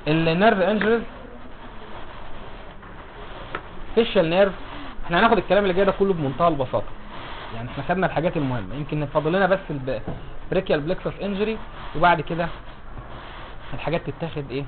النيرف انجريز فيشال نيرف احنا هناخد الكلام اللي جاي ده كله بمنتهى البساطه يعني احنا خدنا الحاجات المهمه يمكن فاضل لنا بس البريكيال بلكسس انجري وبعد كده الحاجات تتاخد ايه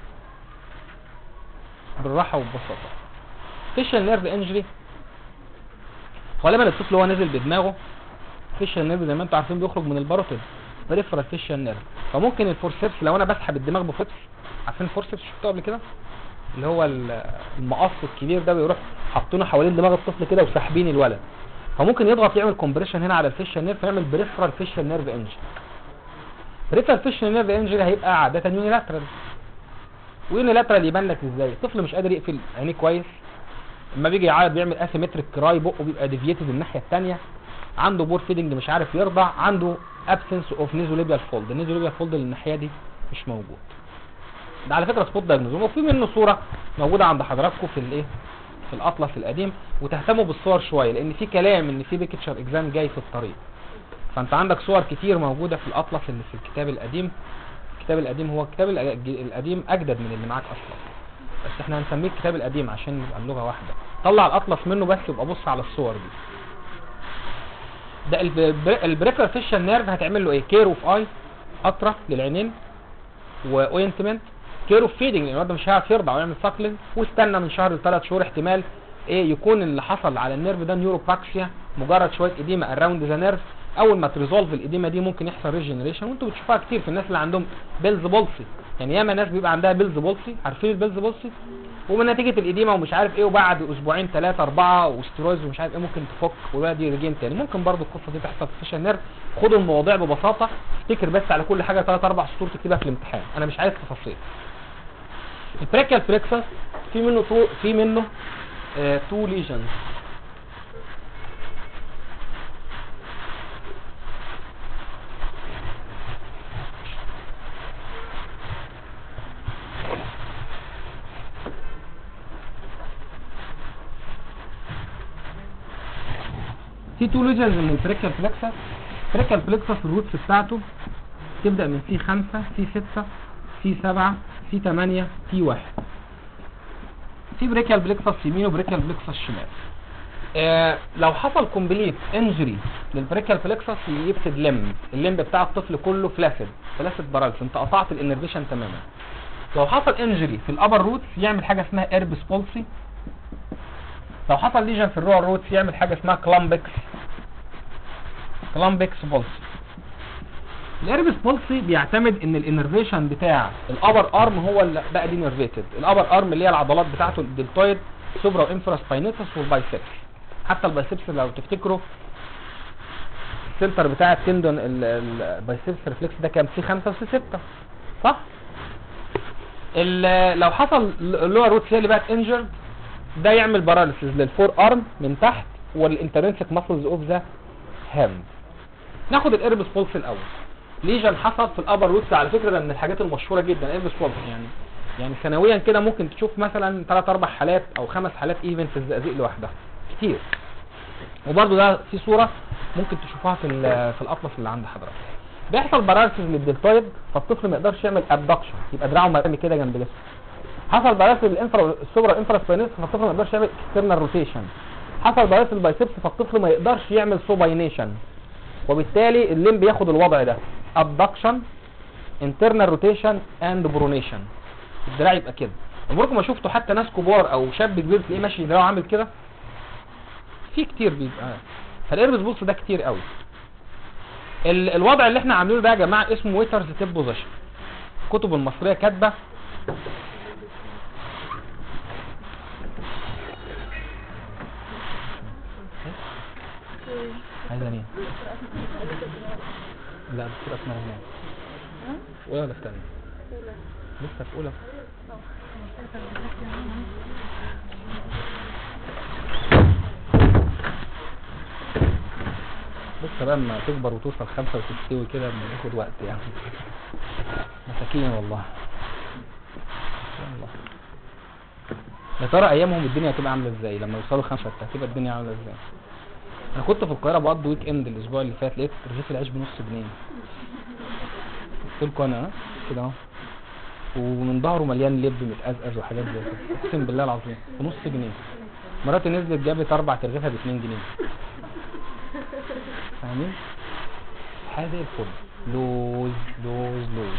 بالراحه وببساطه فيشال نيرف انجري غالبا الطفل وهو نازل بدماغه فيشال نيرف زي ما انتم عارفين بيخرج من الباروتيد بريفرال فيشال نيرف فممكن الفورسيبس لو انا بسحب الدماغ بفورسيبس عارفين الفورسيبس شفتوه قبل كده اللي هو ال- المقص الكبير ده بيروح حاطينه حوالين دماغ الطفل كده وساحبين الولد فممكن يضغط يعمل كومبريشن هنا على الفيشال نيرف فيعمل بريفرال فيشال نيرف انجري بريفرال فيشال نيرف انجري هيبقى عاده يونيلاترال ويونيلاترال يبان لك ازاي الطفل مش قادر يقفل عينيه كويس لما بيجي يعيط بيعمل اسيمتريك كراي بقه بيبقى ديفييتد الناحيه الثانيه عنده بور فيدنج مش عارف يرضع عنده ابسنس اوف نيزوليبيال فولد النيزوليبيال فولد اللي الناحيه دي مش موجود ده على فكره سبوت دايجنوزوم وفي منه صوره موجوده عند حضراتكم في الايه في الاطلس القديم وتهتموا بالصور شويه لان في كلام ان في بيكتشر اكزام جاي في الطريق فانت عندك صور كتير موجوده في الاطلس اللي في الكتاب القديم الكتاب القديم هو الكتاب الأج- القديم اجدد من اللي معاك اصلا بس احنا هنسميه الكتاب القديم عشان يبقى اللغه واحده طلع الاطلس منه بس يبقى بص على الصور دي ده البريفرال فيشال نيرف هتعمل له ايه كير اوف اي قطره للعينين واوينتمنت كير اوف فيدنج لان الواد مش هيعرف يرضع ويعمل ساكلينج واستنى من شهر لثلاث شهور احتمال ايه يكون اللي حصل على النيرف ده نيوروباكسيا مجرد شويه اديمه اراوند ذا نيرف اول ما تريزولف الاديمه دي ممكن يحصل ريجنريشن وانتوا بتشوفوها كتير في الناس اللي عندهم بيلز بولسي يعني ياما ناس بيبقى عندها بيلز بولسي عارفين البيلز بولسي ومن نتيجه الاديمه ومش عارف ايه وبعد اسبوعين ثلاثه اربعه وستيرويدز ومش عارف ايه ممكن تفك والولد يرجين تاني ممكن برضو القصه دي تحصل في الفيشن نيرف خدوا المواضيع ببساطه افتكر بس على كل حاجه ثلاث اربع سطور تكتبها في الامتحان انا مش عايز تفاصيل البريكال فليكسس في منه تو في منه تو ليجنز في تو ليجنز من البريكال فليكسس البريكال فليكسس الروتس بتاعته تبدا من سي 5 سي 6 سي 7 سي 8 سي 1 في بريكال بليكسس يمين وبريكال بليكسس شمال آه لو حصل كومبليت انجري للبريكال فليكسس يفسد لم الليمب بتاع الطفل كله فلاسد فلاسد بارالس انت قطعت الانرفيشن تماما لو حصل انجري في الابر روتس يعمل حاجه اسمها ايربس بولسي لو حصل ليجن في الروال روتس يعمل حاجه اسمها كلامبكس كلامبكس بولسي الاربس بولسي بيعتمد ان الانرفيشن بتاع الابر ارم هو اللي بقى دي نيرفيتد الابر ارم اللي هي العضلات بتاعته الدلتويد سوبرا وانفرا سباينيتس والبايسبس حتى البايسبس لو تفتكروا السنتر بتاع التندون البايسبس ريفلكس ده كام سي 5 وسي 6 صح ال- لو حصل اللور روت هي اللي بقت انجرد ده يعمل باراليسيس للفور ارم من تحت والانترنسك ماسلز اوف ذا هاند ناخد الاربس بولس الاول ليجن حصل في الابر روتس على فكره ده من الحاجات المشهوره جدا الاربس بولس يعني يعني سنويا كده ممكن تشوف مثلا 3 4 حالات او خمس حالات ايفن في الزقازيق لوحدها كتير وبرده ده في صوره ممكن تشوفوها في ال- في الاطلس اللي عند حضرتك بيحصل باراليسيس للدلتويد فالطفل ما يقدرش يعمل ابدكشن يبقى دراعه مرمي كده جنب جسمه حصل باراليسيس للانفرا السوبرا انفرا سباينيس فالطفل ما يقدرش يعمل اكسترنال روتيشن حصل باراليسيس للبايسبس فالطفل ما يقدرش يعمل سوباينيشن وبالتالي الليم بياخد الوضع ده abduction internal rotation and pronation الدراع يبقى كده عمركم ما شفتوا حتى ناس كبار او شاب كبير تلاقيه ماشي دراعه عامل كده في كتير بيبقى فالاربس بولس ده كتير قوي ال الوضع اللي احنا عاملينه ده يا جماعه اسمه ويترز تيب بوزيشن الكتب المصريه كاتبه عايزه مين؟ لا دكتور اسمها هناك اولى ولا في تانية؟ لسه في اولى لسه بقى اما تكبر وتوصل خمسة وتستوي كده بياخد وقت يعني مساكين والله والله يا ترى ايامهم الدنيا هتبقى عامله ازاي لما يوصلوا خمسة هتبقى الدنيا عامله ازاي انا كنت في القاهره بقضي ويك اند الاسبوع اللي فات لقيت رغيف العيش بنص جنيه قلت لكم انا ها؟ كده اهو ومن ظهره مليان لب متقزقز وحاجات زي كده اقسم بالله العظيم بنص جنيه مراتي نزلت جابت اربع ترغيفه ب 2 جنيه فاهمين حاجه زي الفل لوز لوز لوز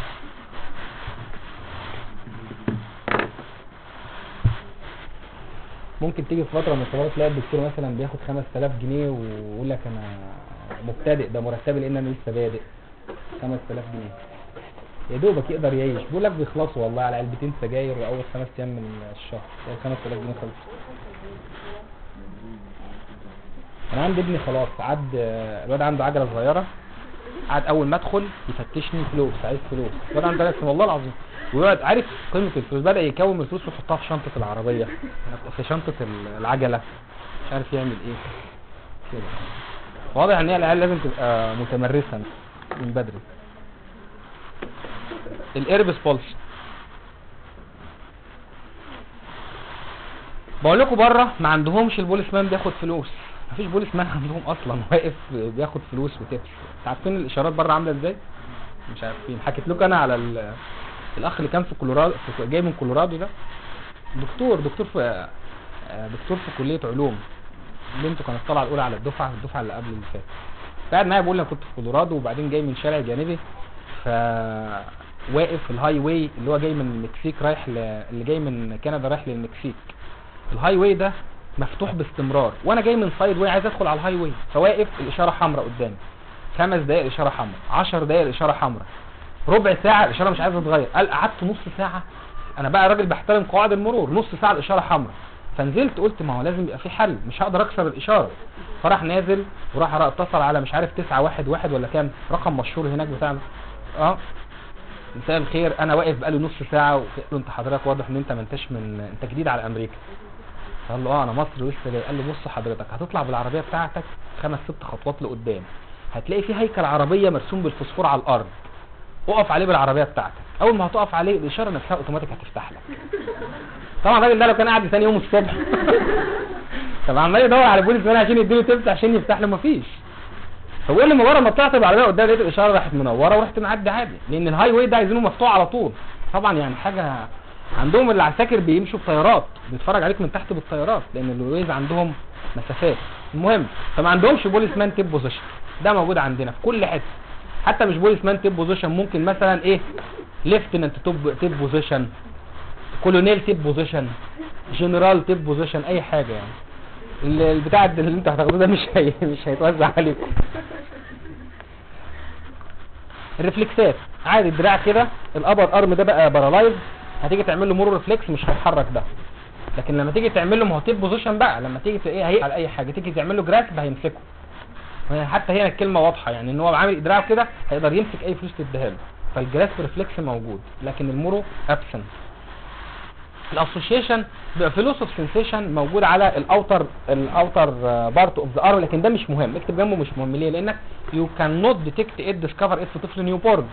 ممكن تيجي في فتره من الفترات تلاقي الدكتور مثلا بياخد 5000 جنيه ويقول لك انا مبتدئ ده مرتبي لان انا لسه بادئ 5000 جنيه يا دوبك يقدر يعيش بيقول لك بيخلصوا والله على علبتين سجاير اول خمس ايام من الشهر تلاقي 5000 جنيه خلص انا عندي ابني خلاص عد الواد عنده عجله صغيره قعد اول ما ادخل يفتشني فلوس عايز فلوس الواد عنده ثلاث سنين والله العظيم ويقعد عارف قيمه الفلوس بدا يكون من الفلوس ويحطها في شنطه العربيه في شنطه ال- العجله مش عارف يعمل ايه كده واضح ان هي العيال لازم تبقى متمرسه من بدري الايربس بولس بقول لكم بره ما عندهمش البوليس مان بياخد فلوس مفيش بوليس مان عندهم اصلا واقف بياخد فلوس وتبس انتوا عارفين الاشارات بره عامله ازاي مش عارفين حكيت لكم انا على ال- الاخ اللي كان في كولورادو في جاي من كولورادو ده دكتور دكتور في آه، دكتور في كليه علوم بنته كانت طالعه الاولى على الدفعه الدفعه اللي قبل اللي فاتت قاعد معايا بيقول لي انا كنت في كولورادو وبعدين جاي من شارع جانبي ف واقف في الهاي واي اللي هو جاي من المكسيك رايح ل... اللي جاي من كندا رايح للمكسيك الهاي واي ده مفتوح باستمرار وانا جاي من سايد واي عايز ادخل على الهاي واي فواقف الاشاره حمراء قدامي خمس دقايق الاشاره حمراء 10 دقايق الاشاره حمراء ربع ساعه الاشاره مش عايزه تتغير قال قعدت نص ساعه انا بقى راجل بحترم قواعد المرور نص ساعه الاشاره حمراء فنزلت قلت ما هو لازم يبقى في حل مش هقدر اكسر الاشاره فراح نازل وراح اتصل على مش عارف 911 ولا كام رقم مشهور هناك بتاع اه مساء الخير انا واقف بقالي نص ساعه وقلت له انت حضرتك واضح ان انت ما انتش من انت جديد على امريكا قال له اه انا مصري ولسه جاي قال له بص حضرتك هتطلع بالعربيه بتاعتك خمس ست خطوات لقدام هتلاقي في هيكل عربيه مرسوم بالفوسفور على الارض اقف عليه بالعربيه بتاعتك اول ما هتقف عليه الاشاره نفسها اوتوماتيك هتفتح لك طبعا الراجل ده لو كان قاعد ثاني يوم الصبح طب عمال يدور على بوليس مان عشان يديله تبس عشان يفتح له مفيش فبيقول لي مجرد ما طلعت بالعربيه قدام لقيت الاشاره راحت منوره ورحت معدي عادي لان الهاي واي ده عايزينه مفتوح على طول طبعا يعني حاجه عندهم اللي عساكر بيمشوا بطيارات بيتفرج عليك من تحت بالطيارات لان الويز عندهم مسافات المهم فما عندهمش بوليس مان تيب بوزيشن ده موجود عندنا في كل حته حتى مش بوليس مان تيب بوزيشن ممكن مثلا ايه ليفتننت توب تيب بوزيشن كولونيل تيب بوزيشن جنرال تيب بوزيشن اي حاجه يعني ال- البتاع اللي انتوا هتاخدوه ده مش هي مش هيتوزع عليكم الريفلكسات عادي الدراع كده الابر ارم ده بقى بارالايز هتيجي تعمل له مرور ريفلكس مش هيتحرك ده لكن لما تيجي تعمل له ما هو تيب بوزيشن بقى لما تيجي تلاقيه هيقع على اي حاجه تيجي تعمل له جراسب هيمسكه يعني حتى هنا الكلمه واضحه يعني ان هو عامل دراعه كده هيقدر يمسك اي فلوس تديها له فالجراسب ريفلكس موجود لكن المرو ابسنت الاسوشيشن بيبقى في لوس اوف سنسيشن موجود على الاوتر الاوتر بارت اوف ذا ارم لكن ده مش مهم اكتب جنبه مش مهم ليه لانك يو كان نوت ديتكت ات ديسكفر ات في طفل نيو بورن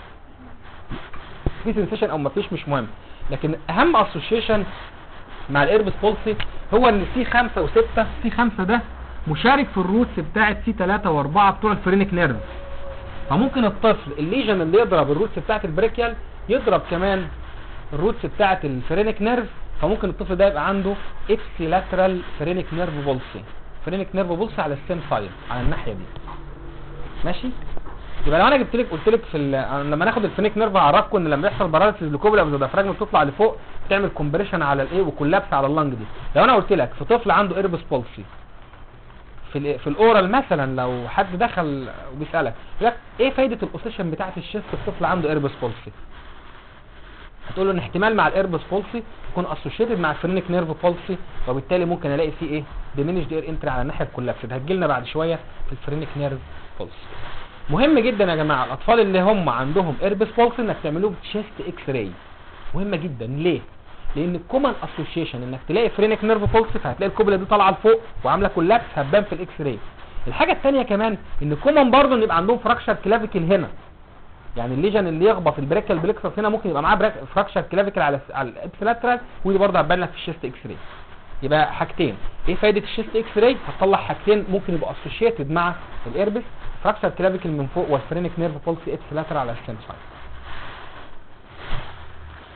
في سنسيشن او ما فيش مش مهم لكن اهم اسوشيشن مع الايربس بولسي هو ان سي 5 و6 سي 5 ده مشارك في الروتس بتاعه سي 3 و4 بتوع الفرينك نيرف فممكن الطفل الليجن اللي يضرب الروتس بتاعه البريكيال يضرب كمان الروتس بتاعه الفرينك نيرف فممكن الطفل ده يبقى عنده اكسي لاترال فرينك نيرف بولسي فرينك نيرف بولسي على السيم سايد على الناحيه دي ماشي يبقى لو انا جبت لك قلت لك في ال- لما ناخد الفرينك نيرف هعرفكم ان لما يحصل باراليسيس لكوبلا او ديافراجم بتطلع لفوق تعمل كومبريشن على الايه وكولابس على اللنج دي لو انا قلت لك في طفل عنده ايربس بولسي في ال في الاورال مثلا لو حد دخل وبيسالك يقول لك ايه فايده الاوسيشن بتاعه الشيست في طفل عنده ايربس بولسي هتقول له ان احتمال مع الايربس بولسي يكون اسوشيتد مع الفرينك نيرف بولسي وبالتالي ممكن الاقي فيه ايه ديمينيش اير انتري على الناحيه الكولابس ده هتجي لنا بعد شويه في الفرينك نيرف بولسي مهم جدا يا جماعه الاطفال اللي هم عندهم ايربس بولسي انك تعملوه بتشيست اكس راي مهمه جدا ليه لان الكومن اسوشيشن انك تلاقي فرينك نيرف بولسي فهتلاقي الكوبله دي طالعه لفوق وعامله كولابس هتبان في الاكس راي الحاجه الثانيه كمان ان كومن برضه ان يبقى عندهم فراكشر كلافيكل هنا يعني الليجن اللي يخبط البريكال بليكسس هنا ممكن يبقى معاه بريك فراكشر كلافيكل على على الابسلاترال ودي برضه هتبان لك في الشيست اكس راي يبقى حاجتين ايه فايده الشيست اكس راي هتطلع حاجتين ممكن يبقوا اسوشيتد مع الايربس فراكشر كلافيكل من فوق والفرينك نيرف بولسي ابسلاترال على السنسايد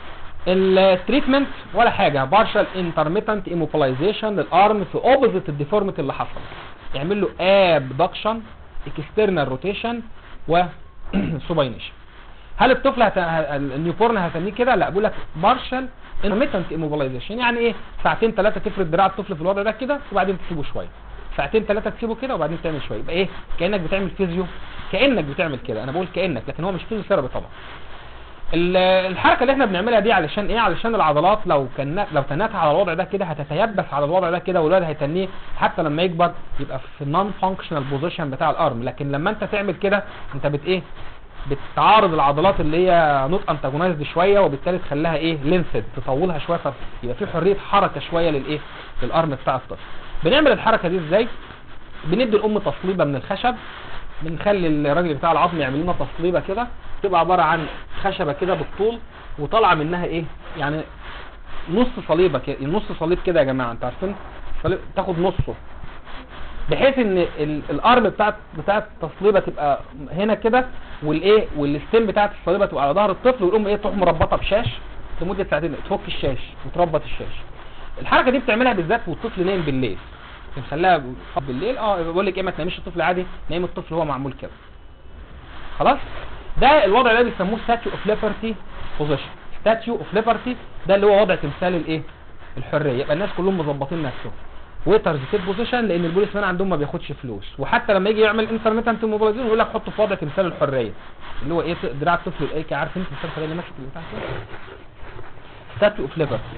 التريتمنت ولا حاجه بارشال انترميتنت ايموبلايزيشن للارم في اوبوزيت الديفورميتي اللي حصل يعمل له ابدكشن اكسترنال روتيشن و سوباينيشن هل الطفل هت... ه- النيوبورن هتنيه كده لا بقول لك بارشال انترميتنت ايموبلايزيشن يعني ايه ساعتين ثلاثه تفرد دراع الطفل في الوضع ده كده وبعدين تسيبه شويه ساعتين ثلاثه تسيبه كده وبعدين تعمل شويه يبقى ايه كانك بتعمل فيزيو كانك بتعمل كده انا بقول كانك لكن هو مش فيزيو ثيرابي طبعا ال- الحركه اللي احنا بنعملها دي علشان ايه علشان العضلات لو كان لو تنتها على الوضع ده كده هتتيبس على الوضع ده كده والولد هيتنيه حتى لما يكبر يبقى في النون فانكشنال بوزيشن بتاع الارم لكن لما انت تعمل كده انت بت ايه بتعارض العضلات اللي هي نوت انتاجونايزد شويه وبالتالي تخليها ايه لينسد تطولها شويه فيبقى في حريه حركه شويه للايه للارم بتاع الطفل بنعمل الحركه دي ازاي بندي الام تصليبه من الخشب بنخلي الراجل بتاع العظم يعمل لنا تصليبه كده تبقى عباره عن خشبه كده بالطول وطالعه منها ايه يعني نص صليبه كده نص صليب كده يا جماعه انتوا عارفين صليب تاخد نصه بحيث ان ال- الارم بتاعت بتاعت التصليبه تبقى هنا كده والايه والستيم بتاعت الصليبه تبقى على ظهر الطفل والام ايه تروح مربطه بشاش لمده ساعتين تفك الشاش وتربط الشاش الحركه دي بتعملها بالذات والطفل نايم بالليل بنخليها بالليل اه بقول لك ايه ما تناميش الطفل عادي نايم الطفل هو معمول كده خلاص ده الوضع ده بيسموه ستاتيو اوف ليبرتي بوزيشن ستاتيو اوف ليبرتي ده اللي هو وضع تمثال الايه الحريه يبقى الناس كلهم مظبطين نفسهم ويترز سيت بوزيشن لان البوليس مان عندهم ما بياخدش فلوس وحتى لما يجي يعمل انترميتنت موبيلايزيشن يقول لك حطه في وضع تمثال الحريه اللي هو ايه دراع الطفل الايه كده عارف انت تمثال الحريه اللي ماسك البتاع كده ستاتيو اوف ليبرتي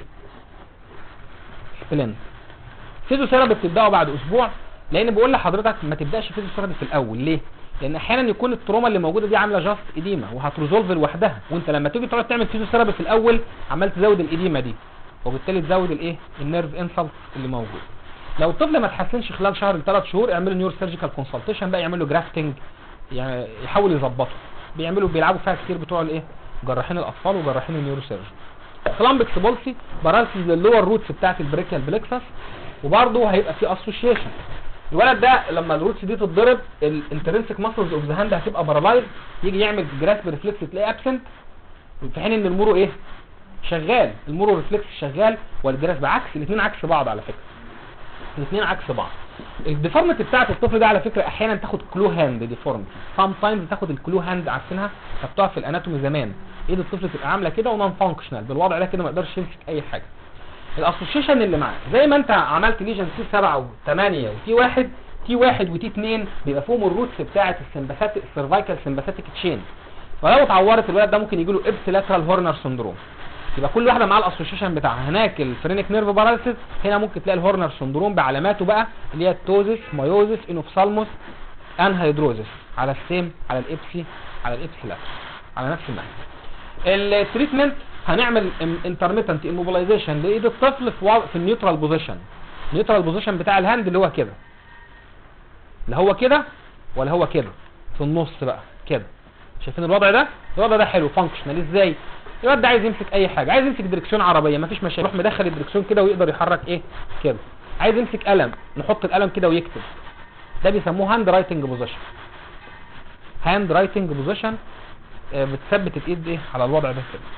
سبلنت فيزيوثيرابي بتبداه بعد اسبوع لان بقول لحضرتك ما تبداش فيزيوثيرابي في الاول ليه لان احيانا يكون التروما اللي موجوده دي عامله جاست اديمه وهتريزولف لوحدها وانت لما تيجي تقعد تعمل فيزيوثيرابي في الاول عمال تزود الاديمه دي وبالتالي تزود الايه النيرف انسلت اللي موجود لو الطفل ما اتحسنش خلال شهر لثلاث شهور اعملوا نيور سيرجيكال كونسلتيشن بقى يعملوا جرافتنج يعني يحاول يظبطه بيعملوا بيلعبوا فيها كتير بتوع الايه جراحين الاطفال وجراحين النيورو سيرجن كلامبكس بولسي بارالسيس للور روتس بتاعت البريكيال بلكسس وبرضه هيبقى في اسوشيشن الولد ده لما الروتس دي تتضرب الانترنسك ماسلز اوف ذا هاند هتبقى بارالايز يجي يعمل جراسب ريفلكس تلاقيه ابسنت في حين ان المورو ايه شغال المورو ريفلكس شغال والجراس بعكس الاثنين عكس بعض على فكره الاثنين عكس بعض الديفورميتي بتاعت الطفل ده على فكره احيانا تاخد كلو هاند ديفورميتي سام تايمز تاخد الكلو هاند عارفينها خدتوها في الاناتومي زمان ايد الطفل تبقى عامله كده ونون فانكشنال بالوضع ده كده ما يقدرش يمسك اي حاجه الاسوشيشن اللي معاه زي ما انت عملت ليجن تي 7 و8 وتي 1 تي 1 وتي 2 بيبقى فيهم الروتس بتاعه السمباثيك السيرفايكال سمباثيك تشين ولو اتعورت الولد ده ممكن يجي له ابس لاترال هورنر سندروم يبقى كل واحده مع الاسوشيشن بتاعها هناك الفرينك نيرف باراليسيس هنا ممكن تلاقي الهورنر سندروم بعلاماته بقى اللي هي التوزس مايوزس انوفسالموس انهيدروزس على السيم على الابسي على الابسي على نفس الناحيه التريتمنت هنعمل انترميتنت اموبلايزيشن لايد الطفل في وضع في النيوترال بوزيشن النيوترال بوزيشن بتاع الهاند اللي هو كده لا هو كده ولا هو كده في النص بقى كده شايفين الوضع ده الوضع ده حلو فانكشنال ازاي الواد ده عايز يمسك اي حاجه عايز يمسك دركسيون عربيه مفيش مشاكل يروح مدخل الدركسيون كده ويقدر يحرك ايه كده عايز يمسك قلم نحط القلم كده ويكتب ده بيسموه هاند رايتنج بوزيشن هاند رايتنج بوزيشن بتثبت الايد ايه على الوضع ده كده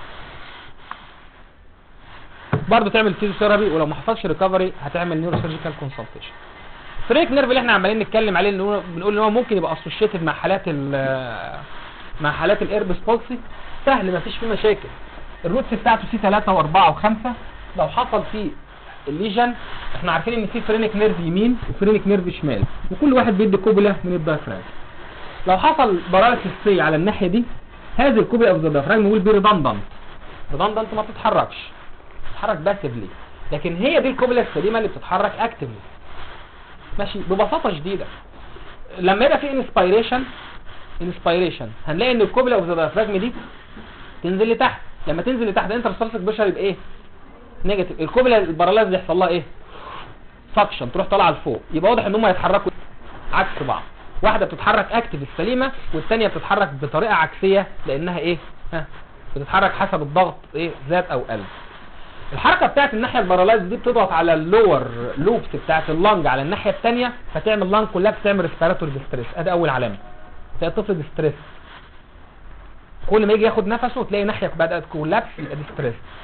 برضه تعمل فيزيوثيرابي ولو ما حصلش ريكفري هتعمل نيورو سيرجيكال كونسلتيشن فريك نيرف اللي احنا عمالين نتكلم عليه اللي هو بنقول ان هو ممكن يبقى اسوشيتد مع حالات ال مع حالات الايربس بولسي سهل ما فيش فيه مشاكل الروتس بتاعته سي 3 و4 و5 لو حصل فيه الليجن احنا عارفين ان في فرينك نيرف يمين وفرينك نيرف شمال وكل واحد بيدي كوبولا من الدايفراجم لو حصل باراليسيس سي على الناحيه دي هذه الكوبولا اوف ذا دايفراجم ويل بي ريدندنت ريدندنت ما بتتحركش بتتحرك باسفلي لكن هي دي الكوبولا السليمه اللي بتتحرك اكتفلي ماشي ببساطه شديده لما يبقى في انسبيريشن انسبيريشن هنلاقي ان الكوبولا اوف ذا دايفراجم دي تنزل لتحت لما تنزل لتحت انت رصاصك بشر يبقى ايه نيجاتيف الكوبولا البارالايز يحصل لها ايه سكشن تروح طالعه لفوق يبقى واضح ان هم هيتحركوا عكس بعض واحده بتتحرك اكتف السليمه والثانيه بتتحرك بطريقه عكسيه لانها ايه ها بتتحرك حسب الضغط ايه زاد او قل الحركه بتاعت الناحيه البارالايز دي بتضغط على اللور لوبس بتاعت اللنج على الناحيه الثانيه فتعمل لانج كلها بتعمل ريسبيراتوري ديستريس ادي اول علامه تلاقي الطفل ديستريس كل ما يجي ياخد نفسه تلاقي ناحيه بدات كولابس يبقى ديستريس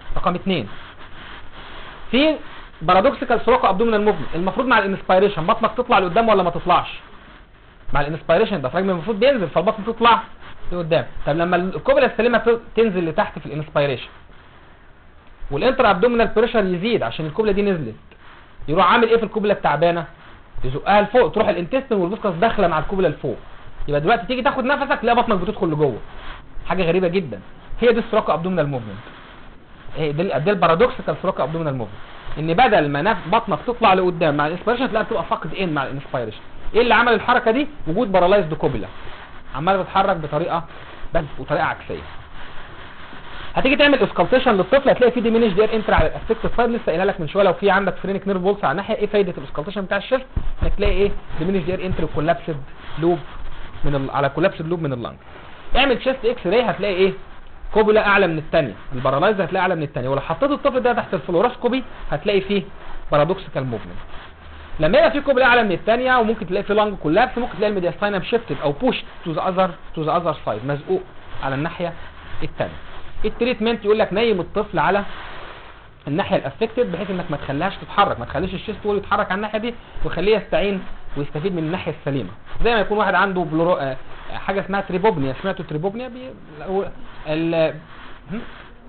رقم اتنين في بارادوكسيكال سروكا ابدومينال موفمنت المفروض مع الانسبيريشن بطنك تطلع لقدام ولا ما تطلعش مع الانسبيريشن الديافراجم المفروض بينزل فالبطن تطلع لقدام طب لما الكوبلا السليمه ت- تنزل لتحت في الانسبيريشن والانتر ابدومينال بريشر يزيد عشان الكوبلا دي نزلت يروح عامل ايه في الكوبلا التعبانه يزقها لفوق تروح الانتستين والفيسكس داخله مع الكوبلا لفوق يبقى دلوقتي تيجي تاخد نفسك تلاقي بطنك بتدخل لجوه حاجه غريبه جدا هي دي السروكا ابدومينال موفمنت ايه ده ده البارادوكسيكال سروكا ابدومينال موفمنت ان بدل ما نف- بطنك تطلع لقدام مع الانسبيريشن تلاقيها بتبقى فاقد ان مع الانسبيريشن ايه اللي عمل الحركه دي وجود بارالايزد كوبلا عماله بتتحرك بطريقه بس وطريقه عكسيه هتيجي تعمل اسكالتيشن للطفل هتلاقي في ديمينيش دير انتر على الافكتيف سايد لسه قايلها لك من شويه لو في عندك فرينك نيرف بولس على الناحيه ايه فايده الاسكالتيشن بتاع الشيست انك تلاقي ايه ديمينيش دير انتر كولابسد لوب من ال... على كولابسد لوب من اللنج اعمل شيست اكس راي هتلاقي ايه كوبولا اعلى من الثانيه البارالايز هتلاقي اعلى من الثانيه ولو حطيت الطفل ده تحت الفلوروسكوبي هتلاقي فيه بارادوكسيكال موفمنت لما يبقى في كوبلا اعلى من الثانيه وممكن تلاقي في لانج كولابس ممكن تلاقي الميدياستاينم شيفتد او بوش تو ذا اذر تو ذا اذر سايد مزقوق على الناحيه الثانيه التريتمنت يقول لك نيم الطفل على الناحيه الافكتد بحيث انك ما تخليهاش تتحرك ما تخليش الشيست وول يتحرك على الناحيه دي وخليه يستعين ويستفيد من الناحيه السليمه زي ما يكون واحد عنده بلورو... آه، حاجه اسمها تريبوبنيا سمعتوا تريبوبنيا بي... لو- ال... هم؟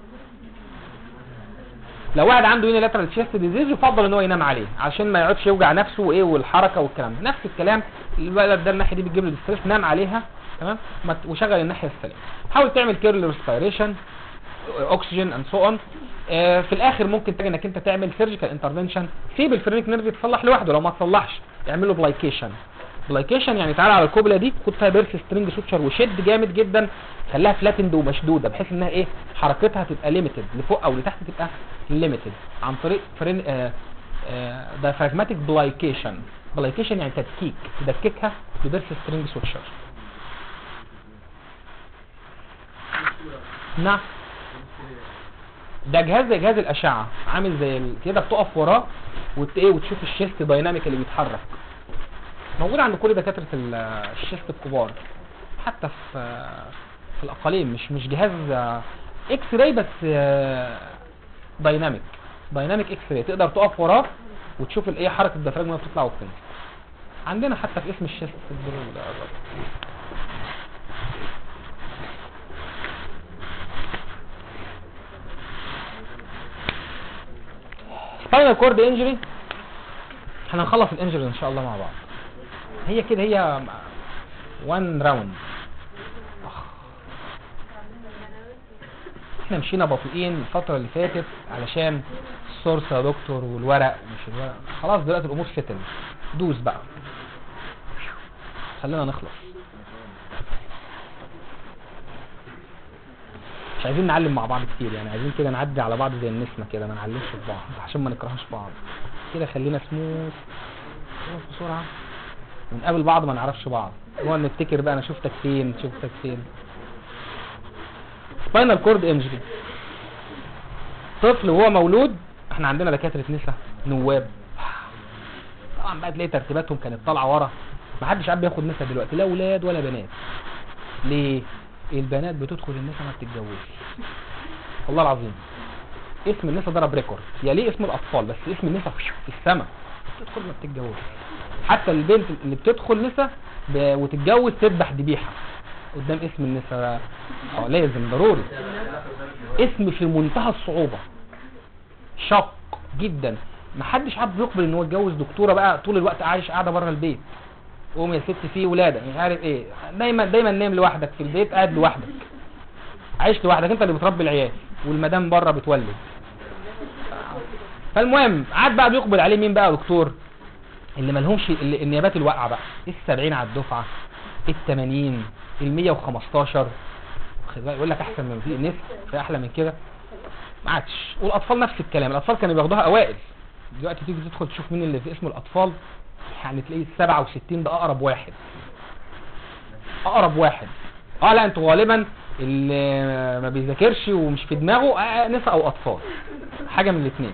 لو واحد عنده يونيلاترال تشيست ديزيز يفضل ان هو ينام عليه عشان ما يقعدش يوجع نفسه وايه والحركه والكلام ده نفس الكلام الولد ده الناحيه دي بتجيب له ديستريس نام عليها تمام ما ت- وشغل الناحيه السليمه حاول تعمل كيرل ريسبيريشن اوكسجين اند سو اون في الاخر ممكن تجي انك انت تعمل سيرجيكال انترفنشن سيب الفرينك نيرف يتصلح لوحده لو ما تصلحش اعمل له بلايكيشن بلايكيشن يعني تعالى على الكوبلا دي خد فيها بيرس سترينج سوتشر وشد جامد جدا خليها فلاتند ومشدوده بحيث انها ايه حركتها تبقى ليميتد لفوق او لتحت تبقى ليميتد عن طريق فرين آه آه دايفراجماتيك بلايكيشن بلايكيشن يعني تدكيك تدككها ببيرس سترينج سوتشر نعم ده جهاز زي جهاز الاشعه عامل زي ال- كده بتقف وراه وت ايه وتشوف الشيست دايناميك اللي بيتحرك موجود عند كل دكاتره ال- الشيست الكبار حتى في في الاقاليم مش مش جهاز آه، اكس راي بس آه، دايناميك دايناميك اكس راي تقدر تقف وراه وتشوف الايه حركه الدفراج وهي بتطلع وبتنزل عندنا حتى في اسم الشيست في الدور الرابع. سباينال كورد انجري احنا هنخلص الانجري ان شاء الله مع بعض هي كده هي وان راوند احنا مشينا بطيئين الفترة اللي فاتت علشان السورس يا دكتور والورق ومش الورق خلاص دلوقتي الامور فتن دوس بقى خلينا نخلص مش عايزين نعلم مع بعض كتير يعني عايزين كده نعدي على بعض زي النسمة كده ما نعلمش في بعض عشان ما نكرهش بعض كده خلينا سموث نخلص بسرعة ونقابل بعض ما نعرفش بعض نقعد نفتكر بقى انا شفتك فين شفتك فين سباينال كورد انجري طفل وهو مولود احنا عندنا دكاتره نسا نواب طبعا بقى تلاقي ترتيباتهم كانت طالعه ورا ما حدش عارف بياخد نسا دلوقتي لا اولاد ولا بنات ليه البنات بتدخل النسا ما بتتجوزش والله العظيم اسم النسا ضرب ريكورد يا ليه اسم الاطفال بس اسم النسا في السما بتدخل ما بتتجوزش حتى البنت اللي بتدخل نسا ب... وتتجوز تذبح ذبيحه قدام اسم النسا اه لازم ضروري اسم في منتهى الصعوبة شق جدا محدش عارف يقبل ان هو يتجوز دكتورة بقى طول الوقت عايش قاعدة بره البيت قوم يا ست في ولادة مش عارف ايه دايما دايما نايم لوحدك في البيت قاعد لوحدك عايش لوحدك انت اللي بتربي العيال والمدام بره بتولد فالمهم قعد بقى بيقبل عليه مين بقى دكتور اللي ملهمش اللي النيابات الواقعه بقى السبعين على الدفعه التمانين المية وخمستاشر خد بالك، يقول لك احسن من في ناس في احلى من كده ما عادش والاطفال نفس الكلام الاطفال كانوا بياخدوها اوائل دلوقتي تيجي تدخل تشوف مين اللي في اسم الاطفال يعني تلاقيه 67 ده اقرب واحد اقرب واحد اه لا انتوا غالبا اللي ما بيذاكرش ومش في دماغه آه نساء او اطفال حاجه من الاثنين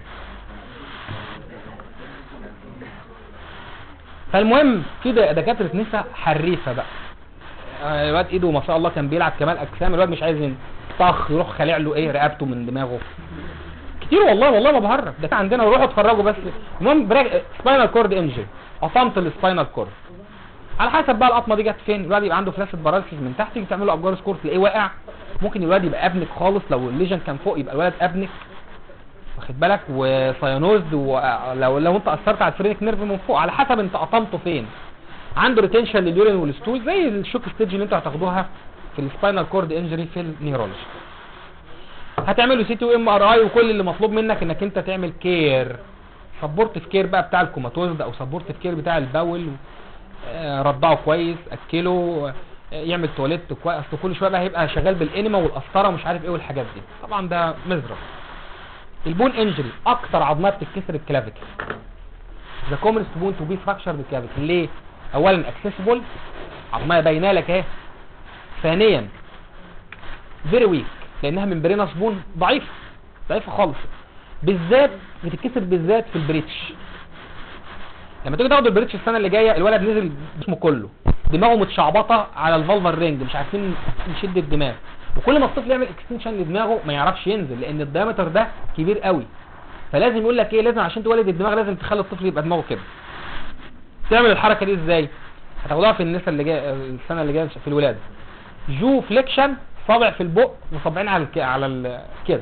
فالمهم في د- دكاتره نساء حريفه بقى آه، الواد ايده ما شاء الله كان بيلعب كمال اجسام الواد مش عايز ين- طخ يروح خالع له ايه رقبته من دماغه كتير والله والله ما بهرج ده كان عندنا روحوا اتفرجوا بس المهم براك سباينال كورد انجري قطمت السباينال كورد على حسب بقى القطمه دي جت فين الواد يبقى عنده فلاسد باراليسيس من تحت تيجي تعمل له ابجار سكور تلاقيه واقع ممكن الواد يبقى ابنك خالص لو الليجن كان فوق يبقى الولد ابنك واخد بالك وساينوزد ولو لو انت اثرت على الفرينك نيرف من فوق على حسب انت قطمته فين عنده ريتنشن لليورين والستول زي الشوك ستيج اللي انتوا هتاخدوها في السباينال كورد انجري في النيورولوجي هتعملوا سي تي وام ار اي وكل اللي مطلوب منك انك انت تعمل كير سبورتيف كير بقى بتاع الكوماتوز او سبورتيف كير بتاع البول آه، رضعه كويس اكله آه، يعمل تواليت كويس اصل كل شويه بقى هيبقى شغال بالانيما والقسطره ومش عارف ايه والحاجات دي طبعا ده مزرعه البون انجري اكتر عظمات بتتكسر الكلافيكل ذا كومنست بون تو بي فراكشر بالكلافيكل ليه اولا اكسسبل عظمه باينه لك اهي ثانيا فيري ويك لانها ممبرينس بون ضعيفه ضعيفه خالص بالذات بتتكسر بالذات في البريتش لما تيجي تاخد البريتش السنه اللي جايه الولد نزل جسمه كله دماغه متشعبطه على الفالفر رينج مش عارفين نشد الدماغ وكل ما الطفل يعمل اكستنشن لدماغه ما يعرفش ينزل لان الدايمتر ده كبير قوي فلازم يقول لك ايه لازم عشان تولد الدماغ لازم تخلي الطفل يبقى دماغه كده تعمل الحركه دي ازاي هتاخدوها في النساء اللي جايه السنه اللي جايه في الولاده جو فليكشن صابع في البق وصابعين على الك... على ال... كده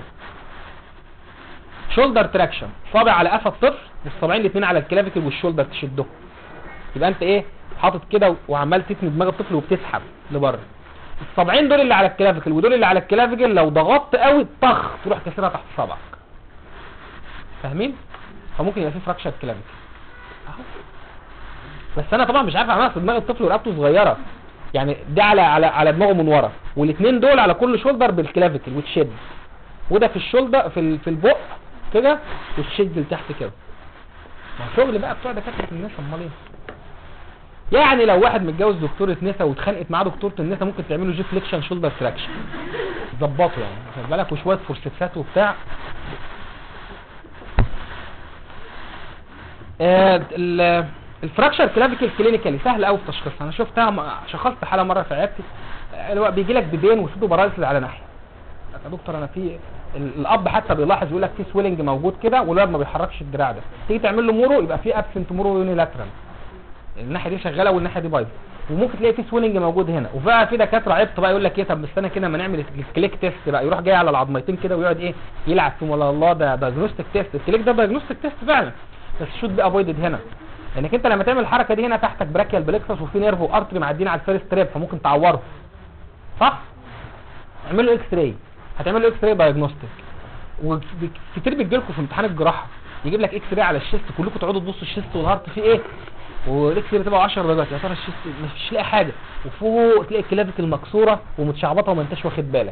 شولدر تراكشن صابع على قفا الطفل والصابعين الاثنين على الكلافيكل والشولدر تشده يبقى انت ايه حاطط كده وعمال تثني دماغ الطفل وبتسحب لبره الصابعين دول اللي على الكلافيكل ودول اللي على الكلافيكل لو ضغطت قوي طخ تروح كسرها تحت صبعك فاهمين فممكن يبقى في فراكشر كلافيكل اهو بس انا طبعا مش عارف اعملها في دماغ الطفل ورقبته صغيره يعني ده على على على دماغه من ورا والاثنين دول على كل شولدر بالكلافيكل وتشد وده في الشولدر في ال- في البق كده وتشد لتحت كده ما شغل بقى بتوع دكاتره الناس امال ايه يعني لو واحد متجوز دكتوره نسا واتخانقت معاه دكتوره النسا ممكن تعمله جي فليكشن شولدر تراكشن ظبطه يعني خد بالك وشويه فورسيبسات وبتاع آه، ال- الفراكشر كلافيكل كلينيكالي سهل قوي في تشخيصها انا شفتها م- شخصت حاله مره في عيادتي آه، اللي هو بيجي لك بدين وسودو باراليسيس على ناحيه يا دكتور انا في ال- الاب حتى بيلاحظ يقول لك في سويلنج موجود كده والولد ما بيحركش الدراع ده تيجي تعمل له مورو يبقى في ابسنت مورو يونيلاترال الناحيه دي شغاله والناحيه دي بايظه وممكن تلاقي في سويلنج موجود هنا وبقى في دكاتره عبط بقى يقول لك ايه طب استنى كده ما نعمل الكليك تيست بقى يروح جاي على العظمتين كده ويقعد ايه يلعب فيهم ولا الله ده دايجنوستيك تيست الكليك ده دايجنوستيك تيست فعلا بس شوت بي افويدد هنا لانك انت لما تعمل الحركه دي هنا تحتك براكيال بلكسس وفي نيرف وارتري معديين على الفيرست ريب فممكن تعوره صح اعملوا اكس راي هتعملوا اكس راي دايجنوستيك وكتير بيجي لكم في امتحان الجراحه يجيب لك اكس راي على الشيست كلكم تقعدوا تبصوا الشيست والهارت فيه ايه والاكس راي تبقى 10 درجات يا ترى الشيست مش لاقي حاجه وفوق تلاقي الكلافيكل مكسوره ومتشعبطه وما انتش واخد بالك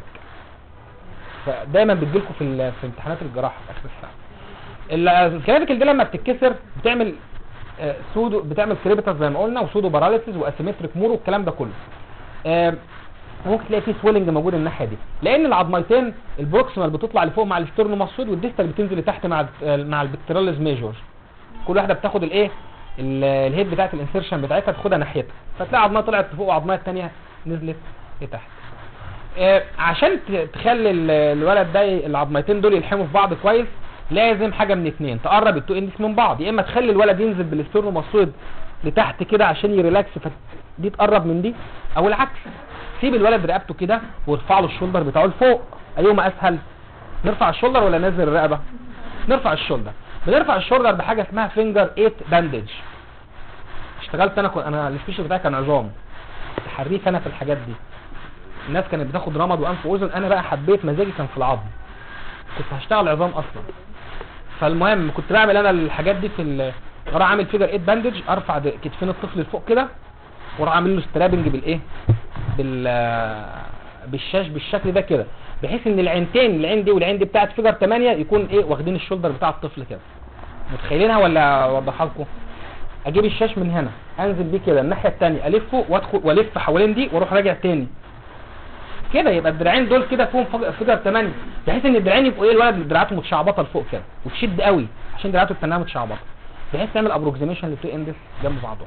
فدايما بتجي لكم في ال- في امتحانات الجراحه في اخر السنه ال- الكلافيكل دي لما بتتكسر بتعمل آه، سودو بتعمل كريبتس زي ما قلنا وسودو باراليسيس واسيمتريك مور والكلام ده كله آه، ممكن تلاقي فيه سويلنج موجود الناحيه دي لان العظميتين البروكسيمال بتطلع لفوق مع الاسترنوماسويد والديستال بتنزل لتحت مع ال- مع البكتيراليز ميجور كل واحده بتاخد الايه ال- الهيد بتاعت الانسيرشن بتاعتها تاخدها ناحيتها فتلاقي عظمه طلعت لفوق وعظمه الثانيه نزلت لتحت آه، عشان ت- تخلي ال- الولد ده ي- العظميتين دول يلحموا في بعض كويس لازم حاجه من اتنين تقرب التو اندس من بعض يا اما تخلي الولد ينزل بالاسترنوماسويد لتحت كده عشان يريلاكس فدي تقرب من دي او العكس سيب الولد رقبته كده وارفع له الشولدر بتاعه لفوق ايهما اسهل نرفع الشولدر ولا ننزل الرقبه نرفع الشولدر بنرفع الشولدر بحاجه اسمها فينجر 8 باندج اشتغلت انا كنت انا السبيشال بتاعي كان عظام حريف انا في الحاجات دي الناس كانت بتاخد رمد وانف واذن انا بقى حبيت مزاجي كان في العظم كنت هشتغل عظام اصلا فالمهم كنت بعمل انا الحاجات دي في ال- اروح عامل فيجر 8 باندج ارفع د- كتفين الطفل لفوق كده واروح عامل له سترابنج بالايه بال بالشاش بالشكل ده كده بحيث ان العينتين العين دي والعين دي بتاعت فيجر 8 يكون ايه واخدين الشولدر بتاع الطفل كده متخيلينها ولا اوضحها لكم اجيب الشاش من هنا انزل بيه كده الناحيه الثانيه الفه وادخل والف حوالين دي واروح راجع تاني كده يبقى الدراعين دول كده فيهم فج- فيجر 8 بحيث ان الدراعين يبقوا ايه الولد دراعاته متشعبطه لفوق كده وتشد قوي عشان دراعاته التانيه متشعبطه بحيث تعمل ابروكسيميشن للتو اندس جنب بعضهم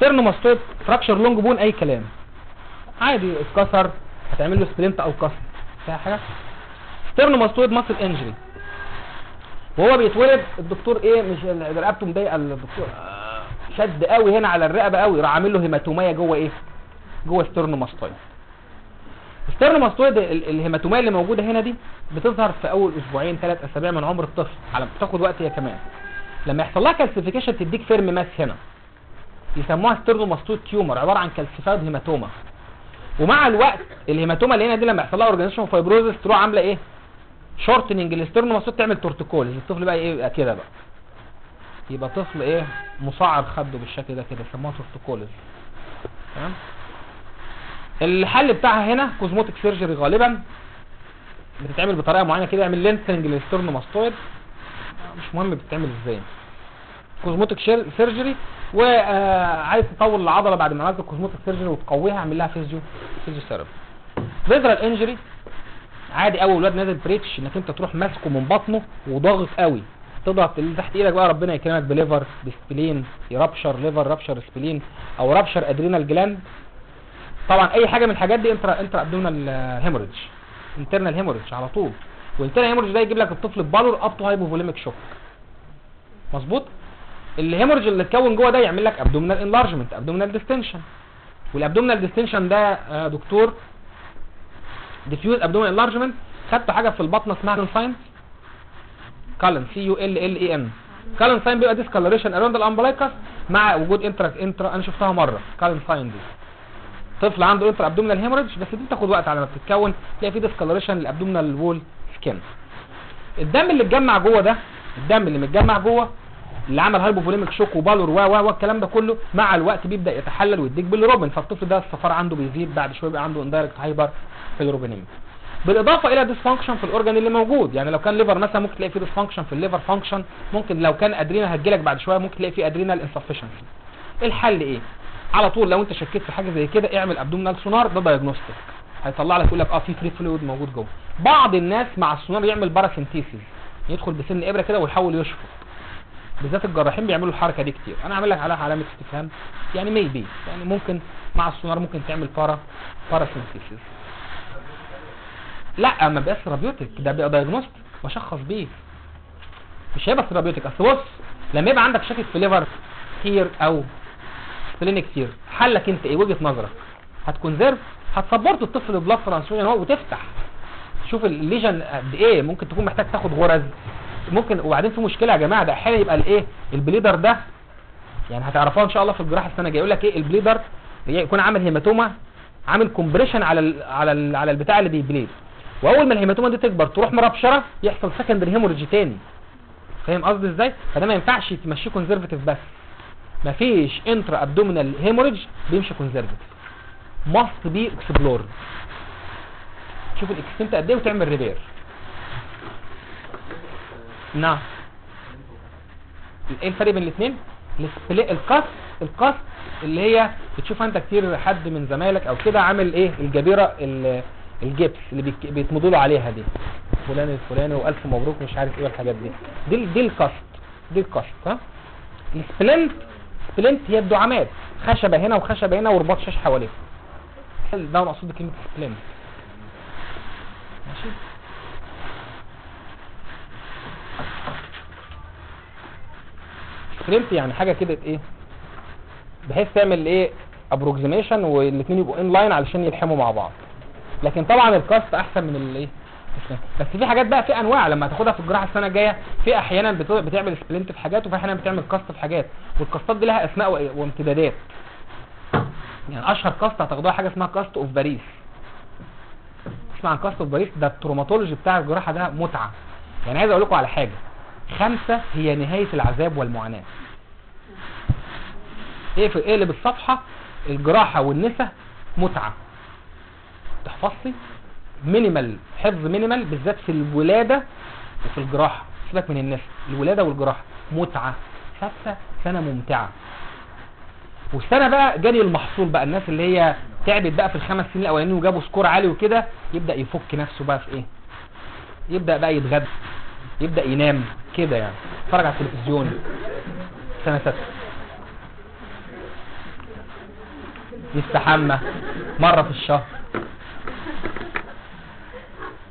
ستيرنوماستويد فراكشر لونج بون اي كلام عادي اتكسر هتعمل له سبلنت او كسر فيها حاجه ستيرنوماستويد ماسل انجري وهو بيتولد الدكتور ايه مش ال- رقبته مضايقه الدكتور آه، شد قوي هنا على الرقبه قوي راح عامل له هيماتوميه جوه ايه جوه ستيرنوماستويد الستيرنوماستويد ال- الهيماتوميه اللي موجوده هنا دي بتظهر في اول اسبوعين ثلاث اسابيع من عمر الطفل على بتاخد وقت هي كمان لما يحصل لها كالسيفيكيشن تديك فيرم ماس هنا يسموها ستيرنوماستويد تيومر عباره عن كالسيفايد هيماتوما ومع الوقت الهيماتوما اللي هنا دي لما يحصل لها اورجانيزيشن فايبروزس تروح عامله ايه شورتنج الاسترنوماستويد تعمل تورتيكولز الطفل بقى ايه يبقى كده بقى يبقى طفل ايه مصعد خده بالشكل ده كده يسموها تورتيكولز تمام الحل بتاعها هنا كوزموتيك سيرجري غالبا بتتعمل بطريقه معينه كده يعمل لينسنج للسترنوماستويد مش مهم بتتعمل ازاي كوزموتيك سيرجري وعايز تطول العضله بعد ما عملت الكوزموتيك سيرجري وتقويها اعمل لها فيزيو فيزيو ثيرابي فيزرال انجري عادي قوي الولاد نازل بريتش انك انت تروح ماسكه من بطنه وضاغط قوي تضغط اللي تحت ايدك بقى ربنا يكرمك بليفر بسبلين يرابشر ليفر رابشر سبلين او رابشر ادرينال جلاند طبعا اي حاجه من الحاجات دي انترا انترا ابدومينال هيموريدج انترنال هيموريدج على طول والانترنال هيموريدج ده يجيب لك الطفل ببالور اب تو هايبوفوليميك شوك مظبوط الهيموريدج اللي اتكون جوه ده يعمل لك ابدومينال انلارجمنت ابدومينال ديستنشن والابدومينال ديستنشن ده آه، دكتور ديفيوز ابدومينال انلارجمنت خدت حاجه في البطن اسمها كالن ساين كالن سي يو ال ال اي ان كالن ساين بيبقى ديسكالريشن اراوند الامبلايكس مع وجود انترا انترا انا شفتها مره كالن ساين دي طفل عنده انترا ابدومينال هيموريدج بس دي بتاخد وقت على ما بتتكون تلاقي في ديسكالريشن للابدومينال وول سكين الدم اللي اتجمع جوه ده الدم اللي متجمع جوه اللي عمل هايبوفوليميك شوك وبالور و و و الكلام ده كله مع الوقت بيبدا يتحلل ويديك بالروبين فالطفل ده الصفار عنده بيزيد بعد شويه يبقى عنده اندايركت هايبر فيلروبينيميا بالاضافه الى ديسفانكشن في الاورجان اللي موجود يعني لو كان ليفر مثلا ممكن تلاقي فيه ديسفانكشن في الليفر فانكشن ممكن لو كان ادرينال هتجيلك بعد شويه ممكن تلاقي فيه ادرينال انسفشنسي الحل ايه على طول لو انت شكيت في حاجه زي كده اعمل ابدومينال سونار ده دايجنوستيك هيطلع لك يقول لك اه في فري فلويد موجود جوه بعض الناس مع السونار يعمل باراسينتيسيس يدخل بسن ابره كده ويحاول يشفط بالذات الجراحين بيعملوا الحركه دي كتير انا اعمل لك عليها علامه استفهام يعني ميبي يعني ممكن مع السونار ممكن تعمل بارا باراسينتيسيس لا ما بيبقاش ثيرابيوتيك ده بيبقى دايجنوستيك بشخص بيه مش هيبقى ثيرابيوتيك اصل بص لما يبقى عندك شاكك في ليفر كتير او سبلين كتير حلك انت ايه وجهه نظرك هتكونزيرف هتسبورت الطفل بلاد ترانسفيوجن هو وتفتح شوف الليجن قد ايه ممكن تكون محتاج تاخد غرز ممكن وبعدين في مشكله يا جماعه ده احيانا يبقى الايه البليدر ده يعني هتعرفوها ان شاء الله في الجراحه السنه الجايه يقول لك ايه البليدر يكون عامل هيماتوما عامل كومبريشن على ال على ال على البتاع اللي بيبليد واول ما الهيماتوما دي تكبر تروح مربشره يحصل سكندري هيموريدج تاني فاهم قصدي ازاي فده ما ينفعش تمشيه كونزرفتيف بس مفيش انترا ابدومينال هيموريدج بيمشي كونزرفتيف ماست بي اكسبلور شوف الاكستنت قد ايه وتعمل ريبير نعم ايه الفرق بين الاثنين القص القص اللي هي بتشوف انت كتير حد من زمايلك او كده عامل ايه الجبيره ال- الجبس اللي بيك- بيتمضوا له عليها دي فلان الفلاني والف مبروك مش عارف ايه والحاجات دي دي دي القص دي القص ها السبلنت سبلنت هي الدعامات خشبه هنا وخشبه هنا ورباط شاش حواليها ده مقصود بكلمه سبلنت ماشي سبلنت يعني حاجه كده ايه بحيث تعمل ايه ابروكسيميشن والاثنين يبقوا ان لاين علشان يلحموا مع بعض لكن طبعا الكاست احسن من الايه بس في حاجات بقى في انواع لما تاخدها في الجراحه السنه الجايه في احيانا بت- بتعمل سبلنت في حاجات وفي احيانا بتعمل كاست في حاجات والكاستات دي لها اسماء و- وامتدادات يعني اشهر كاست هتاخدوها حاجه اسمها كاست اوف باريس اسمع عن كاست اوف باريس ده التروماتولوجي بتاع الجراحه ده متعه يعني عايز اقول لكم على حاجه خمسه هي نهايه العذاب والمعاناه ايه في اقلب الصفحه الجراحه والنساء متعه تحفظي مينيمال حفظ مينيمال بالذات في الولاده وفي الجراحه سيبك من النساء الولاده والجراحه متعه خمسه سنه ممتعه والسنه بقى جالي المحصول بقى الناس اللي هي تعبت بقى في الخمس سنين الاولانيين وجابوا سكور عالي وكده يبدا يفك نفسه بقى في ايه يبدا بقى يتغدى يبدا ينام كده يعني يتفرج على التلفزيون سنه سته يستحمى مره في الشهر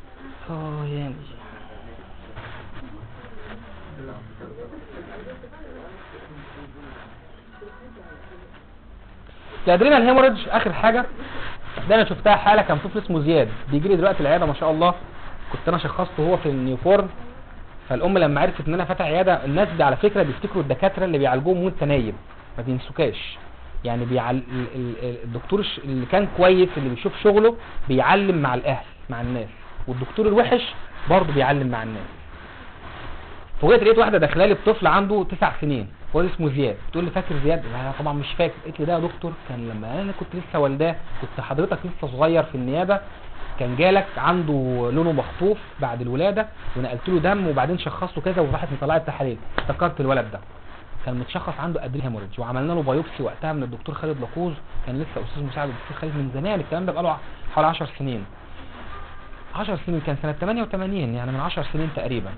الادرينال هيموريدج اخر حاجه ده انا شفتها حاله كان طفل اسمه زياد بيجي لي دلوقتي العياده ما شاء الله كنت انا شخصته هو في النيوفورن فالام لما عرفت ان انا فاتح عياده الناس دي على فكره بيفتكروا الدكاتره اللي بيعالجوهم وانت نايم ما بينسوكاش يعني بيعل... ال- ال- ال- الدكتور الش- اللي كان كويس اللي بيشوف شغله بيعلم مع الاهل مع الناس والدكتور الوحش برضه بيعلم مع الناس فوجئت لقيت واحده داخله لي بطفل عنده تسع سنين هو اسمه زياد بتقول لي فاكر زياد لا أنا طبعا مش فاكر قلت لي ده يا دكتور كان لما انا كنت لسه والداه كنت حضرتك لسه صغير في النيابه كان جالك عنده لونه مخطوف بعد الولاده ونقلت له دم وبعدين شخصته كذا وراحت مطلعه التحاليل افتكرت الولد ده كان متشخص عنده ادرينال هيموريدج وعملنا له بايوبسي وقتها من الدكتور خالد لاكوز كان لسه استاذ مساعد الدكتور خالد من زمان الكلام ده بقاله حوالي 10 سنين 10 سنين كان سنه 88 يعني من 10 سنين تقريبا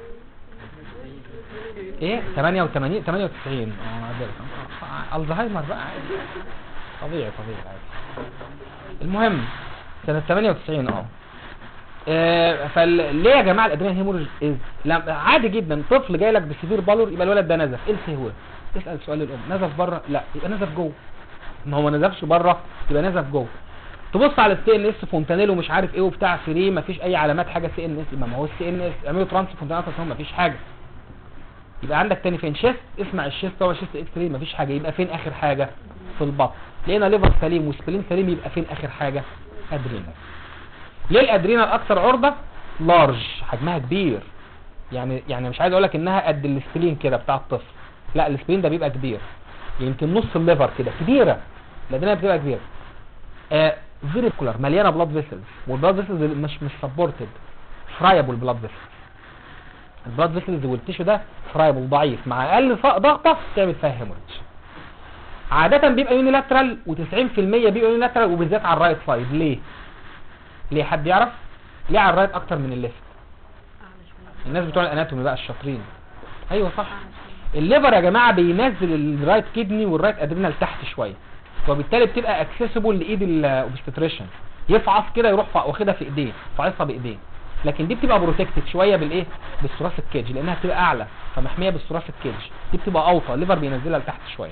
ايه 88 98 اه ده- الزهايمر بقى عادي طبيعي طبيعي عادي المهم سنة 98 اه آه، فال ليه يا جماعه الادرينال هيموريج از لا عادي جدا طفل جاي لك بسيفير بالور يبقى الولد ده نزف ايه السهوله تسال سؤال الام نزف بره لا يبقى نزف جوه ما هو ما نزفش بره يبقى نزف جوه تبص على السي ان اس فونتانيل ومش عارف ايه وبتاع فري مفيش اي علامات حاجه سي ان اس ما هو السي ان اس اعملوا ترانس فونتانيل اصلا مفيش حاجه يبقى عندك تاني فين شيست اسمع الشيست هو شيست اكس راي مفيش حاجه يبقى فين اخر حاجه في البطن لقينا ليفر سليم وسبلين سليم يبقى فين اخر حاجه ادرينال ليه الادرينال اكثر عرضه لارج حجمها كبير يعني يعني مش عايز اقول لك انها قد السبلين كده بتاع الطفل لا السبلين ده بيبقى كبير يمكن نص الليفر كده كبيره الادرينال بتبقى كبيره آه فيري كولر مليانه بلاد فيسلز والبلاد فيسلز مش مش سبورتد فرايبل بلاد فيسلز البلاد فيسلز والتيشو ده فرايبل ضعيف مع اقل ف- ضغطه تعمل فيها هيموريدج عادة بيبقى يونيلاترال و90% بيبقى يونيلاترال وبالذات على الرايت سايد ليه؟ ليه حد يعرف؟ ليه على الرايت اكتر من الليفت؟ الناس بتوع الاناتومي بقى الشاطرين ايوه صح الليفر يا جماعه بينزل الرايت كدني والرايت ادرينال تحت شويه وبالتالي بتبقى اكسسبل لايد الاوبستريشن يفعص كده يروح فا- واخدها في ايديه فاعصها بايديه لكن دي بتبقى بروتكتد شويه بالايه بالثوراسيك كيج لانها بتبقى اعلى فمحميه بالثوراسيك كيج دي بتبقى اوطى الليفر بينزلها لتحت شويه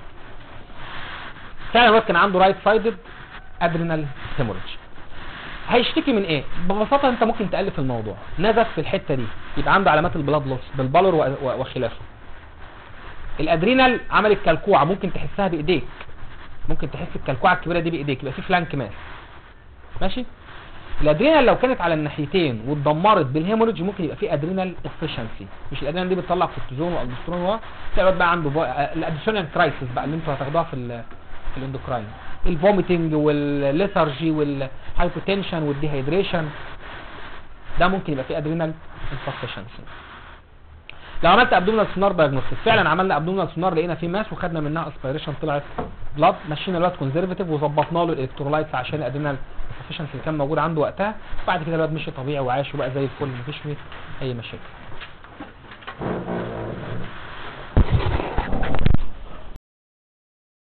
فعلا الواد كان عنده رايت سايدد ادرينال هيموريدج هيشتكي من ايه ببساطه انت ممكن تالف الموضوع نزف في الحته دي يبقى عنده علامات البلاد لوس بالبالور و- و- وخلافه الادرينال عملت كلكوعه ممكن تحسها بايديك ممكن تحس الكلكوعه الكبيره دي بايديك يبقى في فلانك ماس ماشي الادرينال لو كانت على الناحيتين واتدمرت بالهيموريدج ممكن يبقى في ادرينال افشنسي مش الادرينال دي بتطلع كورتيزون والدوسترون و تلاقي الواد بقى عنده الاديشنال كرايسيس بقى اللي انتوا هتاخدوها في ال في الاندوكراين الفوميتنج والليثارجي والهايبوتنشن والديهيدريشن ده ممكن يبقى فيه ادرينال انفشنسي لو عملت ابدومينال سونار دايجنوستيك فعلا عملنا ابدومينال سونار لقينا فيه ماس وخدنا منها اسبيريشن طلعت بلاد مشينا الواد كونزرفاتيف وظبطنا له الالكترولايتس عشان الادرينال انفشنسي اللي كان موجود عنده وقتها بعد كده الواد مشي طبيعي وعاش وبقى زي الفل مفيش فيه اي مشاكل